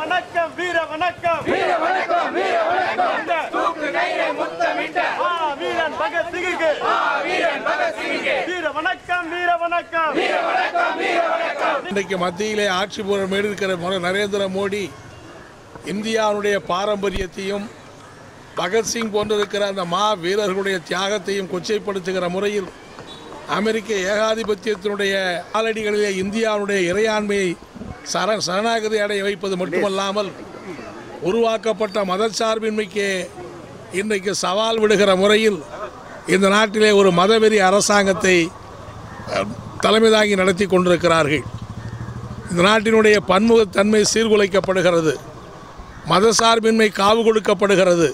வணக்கம் வீர வணக்கம் வீர வணக்கம் வீர வணக்கம் தூக்கு கயிறை முத்தமிட்ட ஆ வீரன் பகத் சிங்குக்கு ஆ வீரன் பகத் சிங்குக்கு வீர வணக்கம் வீர வணக்கம் வீர வணக்கம் வீர வணக்கம் இன்றைக்கு மத்தியிலே ஆட்சி பொறுப்பு இருக்கிற முறை நரேந்திர மோடி இந்தியாவுடைய பாரம்பரியத்தையும் பகத்சிங் போன்றிருக்கிற அந்த மா வீரர்களுடைய தியாகத்தையும் கொச்சைப்படுத்துகிற முறையில் அமெரிக்க ஏகாதிபத்தியத்தினுடைய காலடிகளிலே இந்தியாவுடைய இறையாண்மையை சர சரணாகதி அடைய வைப்பது மட்டுமல்லாமல் உருவாக்கப்பட்ட மதச்சார்பின்மைக்கு இன்றைக்கு சவால் விடுகிற முறையில் இந்த நாட்டிலே ஒரு மதவெறி அரசாங்கத்தை அஹ், தலைமை தாங்கி நடத்தி கொண்டிருக்கிறார்கள் இந்த நாட்டினுடைய பன்முகத்தன்மை சீர்குலைக்கப்படுகிறது மதசார்பின்மை காவு கொடுக்கப்படுகிறது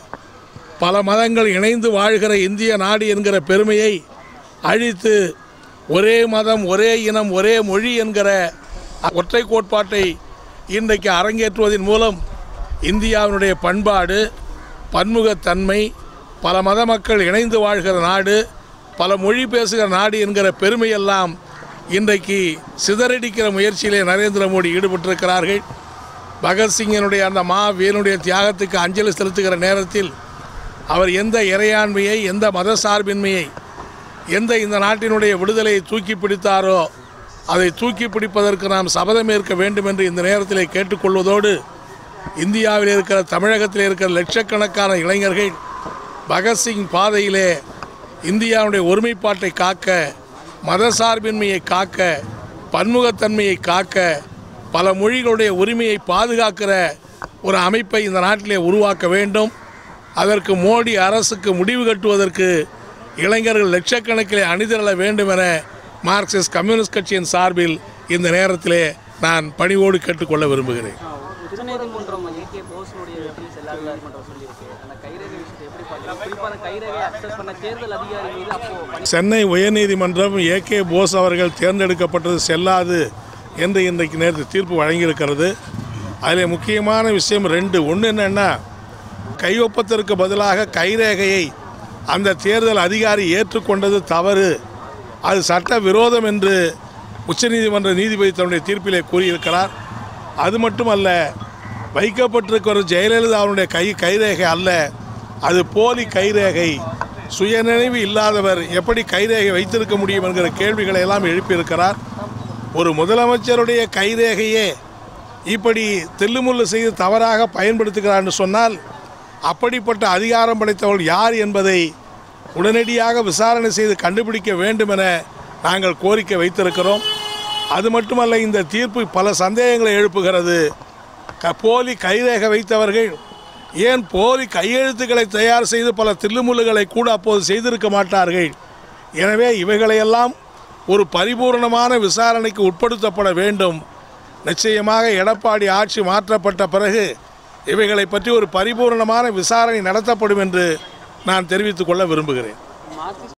பல மதங்கள் இணைந்து வாழ்கிற இந்திய நாடு என்கிற பெருமையை அழித்து ஒரே மதம் ஒரே இனம் ஒரே மொழி என்கிற ஒற்றை கோட்பாட்டை இன்றைக்கு அரங்கேற்றுவதன் மூலம் இந்தியாவினுடைய பண்பாடு பன்முகத்தன்மை பல மத மக்கள் இணைந்து வாழ்கிற நாடு பல மொழி பேசுகிற நாடு என்கிற பெருமையெல்லாம் இன்றைக்கு சிதறடிக்கிற முயற்சியிலே நரேந்திர மோடி ஈடுபட்டிருக்கிறார்கள் பகத்சிங்கினுடைய அந்த மா வீரனுடைய தியாகத்துக்கு அஞ்சலி செலுத்துகிற நேரத்தில் அவர் எந்த இறையாண்மையை எந்த மத சார்பின்மையை எந்த இந்த நாட்டினுடைய விடுதலையை தூக்கி பிடித்தாரோ அதை தூக்கி பிடிப்பதற்கு நாம் சபதம் ஏற்க வேண்டும் என்று இந்த நேரத்திலே கேட்டுக்கொள்வதோடு இந்தியாவில் இருக்கிற தமிழகத்தில் இருக்கிற லட்சக்கணக்கான இளைஞர்கள் பகத்சிங் பாதையிலே இந்தியாவுடைய ஒருமைப்பாட்டை காக்க மதசார்பின்மையை காக்க பன்முகத்தன்மையை காக்க பல மொழிகளுடைய உரிமையை பாதுகாக்கிற ஒரு அமைப்பை இந்த நாட்டிலே உருவாக்க வேண்டும் அதற்கு மோடி அரசுக்கு முடிவு கட்டுவதற்கு இளைஞர்கள் லட்சக்கணக்கிலே அணிதிரள வேண்டும் என மார்க்சிஸ்ட் கம்யூனிஸ்ட் கட்சியின் சார்பில் இந்த நேரத்திலே நான் பணிவோடு கேட்டுக்கொள்ள விரும்புகிறேன் உச்சநீதிமன்றம் ஏகே போஸுடைய வெற்றி செல்லாது நீதிமன்றம் சொல்லியிருக்கு அந்த கைரேகை விஷயத்தை எப்படி பார்க்குறீங்க குறிப்பாக கைரேகை அக்சஸ் பண்ண தேர்தல் அதிகாரி மீது அப்போ பணி சென்னை உயர்நீதிமன்றம் ஏகே போஸ் அவர்கள் தேர்ந்தெடுக்கப்பட்டது செல்லாது என்று இன்றைக்கு நேற்று தீர்ப்பு வழங்கியிருக்கிறது அதில் முக்கியமான விஷயம் ரெண்டு ஒன்று என்னென்னா கையொப்பத்திற்கு பதிலாக கைரேகையை அந்த தேர்தல் அதிகாரி ஏற்றுக்கொண்டது தவறு அது சட்ட விரோதம் என்று உச்சநீதிமன்ற நீதிபதி தன்னுடைய தீர்ப்பிலே கூறியிருக்கிறார் அது மட்டுமல்ல வைக்கப்பட்டிருக்கிற ஜெயலலிதாவுடைய கை கைரேகை அல்ல அது போலி கைரேகை சுயநினைவு இல்லாதவர் எப்படி கைரேகை வைத்திருக்க முடியும் என்கிற கேள்விகளை எல்லாம் எழுப்பியிருக்கிறார் ஒரு முதலமைச்சருடைய கைரேகையே இப்படி தில்லுமுள்ளு செய்து தவறாக பயன்படுத்துகிறார் என்று சொன்னால் அப்படிப்பட்ட அதிகாரம் படைத்தவர்கள் யார் என்பதை உடனடியாக விசாரணை செய்து கண்டுபிடிக்க வேண்டும் என நாங்கள் கோரிக்கை வைத்திருக்கிறோம் அது மட்டுமல்ல இந்த தீர்ப்பு பல சந்தேகங்களை எழுப்புகிறது க போலி கைரேகை வைத்தவர்கள் ஏன் போலி கையெழுத்துக்களை தயார் செய்து பல தில்லுமுல்லுகளை கூட அப்போது செய்திருக்க மாட்டார்கள் எனவே இவைகளையெல்லாம் ஒரு பரிபூர்ணமான விசாரணைக்கு உட்படுத்தப்பட வேண்டும் நிச்சயமாக எடப்பாடி ஆட்சி மாற்றப்பட்ட பிறகு இவைகளை பற்றி ஒரு பரிபூர்ணமான விசாரணை நடத்தப்படும் என்று நான் தெரிவித்துக் கொள்ள விரும்புகிறேன் மார்க்சிஸ்ட்